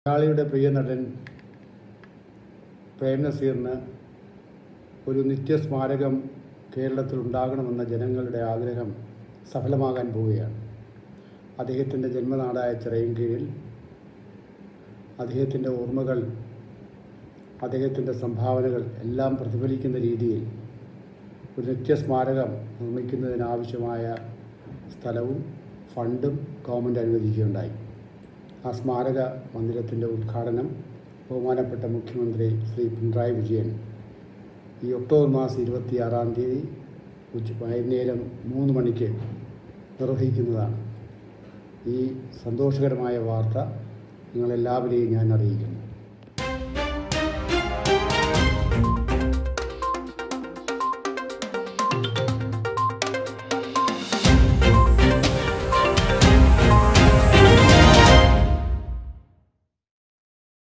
മലയാളിയുടെ പ്രിയ നടൻ പ്രേം നസീറിന് ഒരു നിത്യസ്മാരകം കേരളത്തിൽ ഉണ്ടാകണമെന്ന ജനങ്ങളുടെ ആഗ്രഹം സഫലമാകാൻ പോവുകയാണ് അദ്ദേഹത്തിൻ്റെ ജന്മനാടായ ചിറയൻകീഴിൽ അദ്ദേഹത്തിൻ്റെ ഓർമ്മകൾ അദ്ദേഹത്തിൻ്റെ സംഭാവനകൾ എല്ലാം പ്രതിഫലിക്കുന്ന രീതിയിൽ ഒരു നിത്യസ്മാരകം നിർമ്മിക്കുന്നതിനാവശ്യമായ സ്ഥലവും ഫണ്ടും ഗവൺമെൻറ് അനുവദിക്കുകയുണ്ടായി ആ സ്മാരക മന്ദിരത്തിൻ്റെ ഉദ്ഘാടനം ബഹുമാനപ്പെട്ട മുഖ്യമന്ത്രി ശ്രീ പിണറായി വിജയൻ ഈ ഒക്ടോബർ മാസം ഇരുപത്തിയാറാം തീയതി ഉച്ച വൈകുന്നേരം മൂന്ന് മണിക്ക് നിർവഹിക്കുന്നതാണ് ഈ സന്തോഷകരമായ വാർത്ത നിങ്ങളെല്ലാവരെയും ഞാൻ അറിയിക്കുന്നു